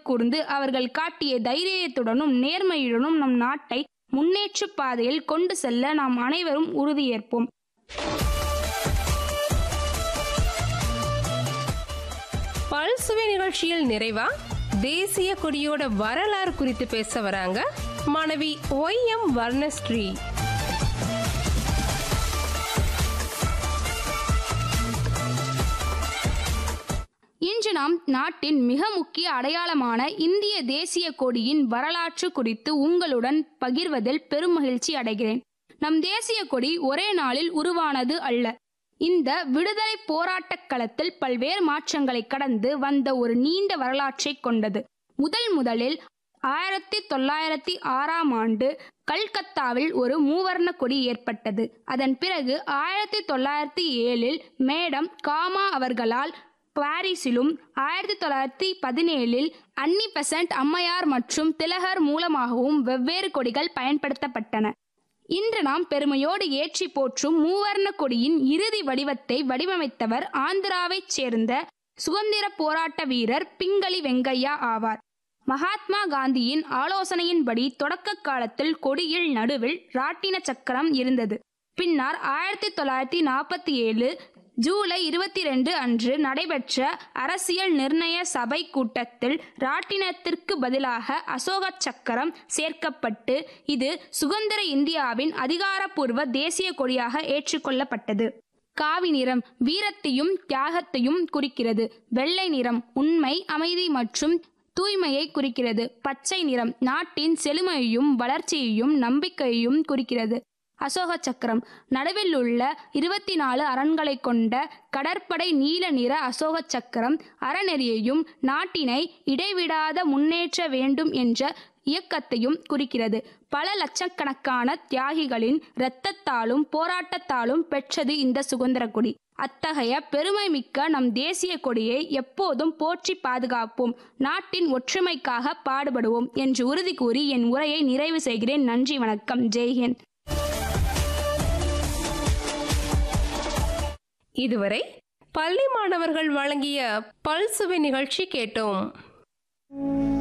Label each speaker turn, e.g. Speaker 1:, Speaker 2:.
Speaker 1: கூர்ந்து அவர்கள் காட்டிய தைரியத்துடனும் நேர்மையுடனும் நம் நாட்டை முன்னேற்ற பாதையில் கொண்டு செல்ல நாம் அனைவரும் உறுதியேற்போம்
Speaker 2: பல்சுவை நிகழ்ச்சியில் நிறைவா தேசிய கொடியோட வரலாறு குறித்து பேச வராங்க மாணவி ஒய் எம் வர்ணஸ்ரீ
Speaker 1: இன்று நாம் நாட்டின் மிக முக்கிய அடையாளமான இந்திய தேசிய கொடியின் வரலாற்று குறித்து உங்களுடன் பகிர்வதில் பெரும் மகிழ்ச்சி அடைகிறேன் நம் தேசிய கொடி ஒரே நாளில் உருவானது அல்ல இந்த விடுதலை போராட்டக் களத்தில் பல்வேறு மாற்றங்களை கடந்து வந்த ஒரு நீண்ட வரலாற்றை கொண்டது முதல் முதலில் ஆயிரத்தி தொள்ளாயிரத்தி ஆறாம் ஆண்டு கல்கத்தாவில் ஒரு மூவர்ண கொடி ஏற்பட்டது அதன் பிறகு ஆயிரத்தி தொள்ளாயிரத்தி ஏழில் மேடம் காமா அவர்களால் பாரிஸிலும் ஆயிரத்தி தொள்ளாயிரத்தி பதினேழில் அன்னி பெசன்ட் அம்மையார் மற்றும் திலகர் மூலமாகவும் வெவ்வேறு கொடிகள் பயன்படுத்தப்பட்டன இன்று நாம் பெருமையோடு ஏற்றி போற்றும் மூவர்ண கொடியின் இறுதி வடிவத்தை வடிவமைத்தவர் ஆந்திராவைச் சேர்ந்த சுதந்திர போராட்ட வீரர் பிங்களி வெங்கையா ஆவார் மகாத்மா காந்தியின் ஆலோசனையின்படி தொடக்க காலத்தில் கொடியில் நடுவில் ராட்டின சக்கரம் இருந்தது பின்னர் ஆயிரத்தி தொள்ளாயிரத்தி நாற்பத்தி ஏழு ஜூலை இருபத்தி ரெண்டு அன்று நடைபெற்ற அரசியல் நிர்ணய சபை கூட்டத்தில் ராட்டினத்திற்கு பதிலாக அசோக சக்கரம் சேர்க்கப்பட்டு இது சுதந்திர இந்தியாவின் அதிகாரப்பூர்வ தேசிய கொடியாக ஏற்றுக்கொள்ளப்பட்டது காவி நிறம் வீரத்தையும் தியாகத்தையும் குறிக்கிறது வெள்ளை நிறம் உண்மை அமைதி மற்றும் தூய்மையை குறிக்கிறது பச்சை நிறம் நாட்டின் செழுமையையும் வளர்ச்சியையும் நம்பிக்கையையும் குறிக்கிறது அசோக சக்கரம் நடுவில் உள்ள இருபத்தி நாலு அரண்களை கொண்ட கடற்படை நீல நிற அசோக சக்கரம் அறநெறியையும் நாட்டினை இடைவிடாத முன்னேற்ற வேண்டும் என்ற இயக்கத்தையும் குறிக்கிறது பல லட்சக்கணக்கான தியாகிகளின் இரத்தத்தாலும் போராட்டத்தாலும் பெற்றது இந்த சுதந்திர கொடி அத்தகைய பெருமை மிக்க நம் தேசிய கொடியை எப்போதும் போற்றி பாதுகாப்போம் நாட்டின் ஒற்றுமைக்காக பாடுபடுவோம் என்று உறுதி கூறி என் உரையை நிறைவு செய்கிறேன் நன்றி வணக்கம் ஜெய்ஹிந்த்
Speaker 2: இதுவரை பள்ளி மாணவர்கள் வழங்கிய பல்சுவை நிகழ்ச்சி கேட்டோம்